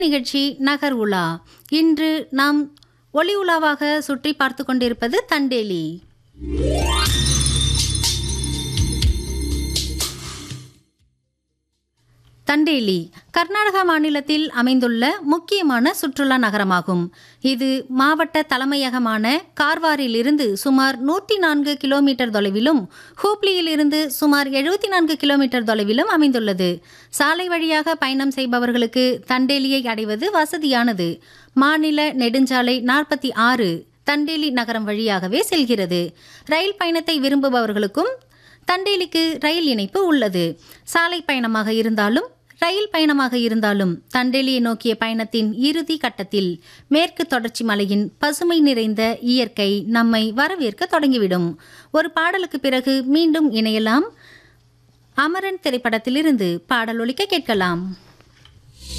நிகழ்ச்சி நகர் உலா இன்று நாம் ஒளி உலாவாக சுற்றி பார்த்து கொண்டிருப்பது தண்டேலி தண்டேலி கர்நாடகா மாநிலத்தில் அமைந்துள்ள முக்கியமான சுற்றுலா நகரமாகும் இது மாவட்ட தலைமையகமான கார்வாரிலிருந்து சுமார் நூற்றி நான்கு கிலோமீட்டர் தொலைவிலும் ஹூப்ளியிலிருந்து சுமார் எழுபத்தி நான்கு கிலோமீட்டர் தொலைவிலும் அமைந்துள்ளது சாலை வழியாக பயணம் செய்பவர்களுக்கு தண்டேலியை அடைவது வசதியானது மாநில நெடுஞ்சாலை நாற்பத்தி ஆறு தண்டேலி நகரம் வழியாகவே செல்கிறது ரயில் பயணத்தை விரும்புபவர்களுக்கும் தண்டேலிக்கு ரயில் இணைப்பு உள்ளது சாலை பயணமாக இருந்தாலும் ரயில் பயணமாக இருந்தாலும் தண்டேலியை நோக்கிய பயணத்தின் இறுதி கட்டத்தில் மேற்கு தொடர்ச்சி மலையின் பசுமை நிறைந்த இயற்கை நம்மை வரவேற்க தொடங்கிவிடும் ஒரு பாடலுக்கு பிறகு மீண்டும் இணையலாம் அமரன் திரைப்படத்திலிருந்து பாடல் ஒலிக்க கேட்கலாம்